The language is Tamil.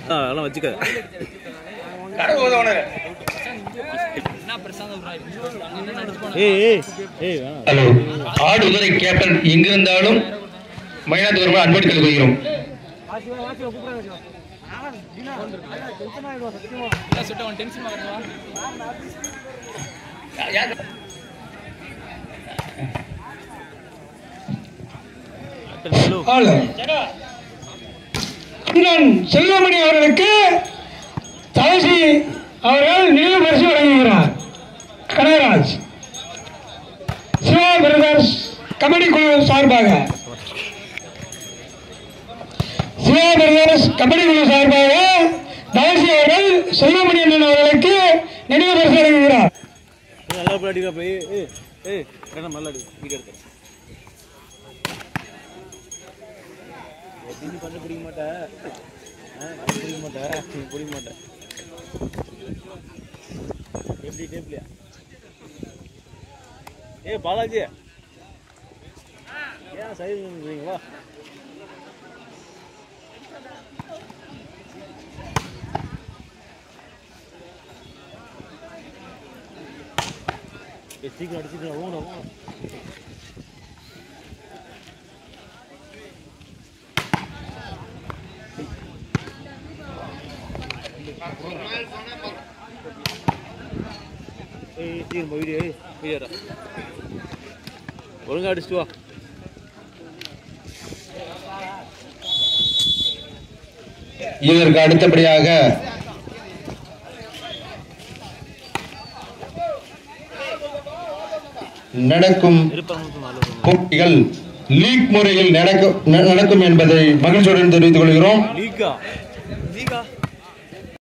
ஆ, அதெல்லாம் வச்சுக்க ஏய் ஏய் ஏய் வேணாம் ஹலோ ஆடுதுறை கேப்டன் எங்கிருந்தாலும் மயிலாடுதுறை அன்போடு கொள்கிறோம் ஹலோ அண்ணன் செல்வமணி அவர்களுக்கு தலசி அவர்கள் நினைவு பரிசு வழங்குகிறார் கனகராஜ் சிவா பிரதர்ஸ் கபடி குழு சார்பாக சிவா பிரதர்ஸ் கபடி குழு சார்பாக தலசி அவர்கள் செல்வமணி அண்ணன் அவர்களுக்கு நினைவு பரிசு வழங்குகிறார் நல்லா போய் அடிக்கா போய் ஏய் ஏய் வேணாம் நல்லா அடி வீடியோ எடுத்து நீ பண்ண பிடிக்க மாட்டே ஆ நீ பிடிக்க மாட்டே நீ பிடிக்க மாட்டே எப்படி டேப்லையா ஏய் பாலாஜி ஏன் சைடு நின்றீங்களா ஏய், சீக்கிரம் அடிச்சுக்கலாம் ஓணும் ஓணும் ஏய் சீக்கிரம் போய் வீடியோ ஏய் வீடியோடா ஒழுங்கா அடிச்சுட்டு வா இதற்கு அடுத்தபடியாக நடக்கும் இருப்பா நாலு போட்டிகள் லீக் முறையில் நடக்கும் ந- நடக்கும் என்பதை மகிழ்ச்சியுடன் தெரிவித்துக் கொள்கிறோம் லீக்கா லீக்கா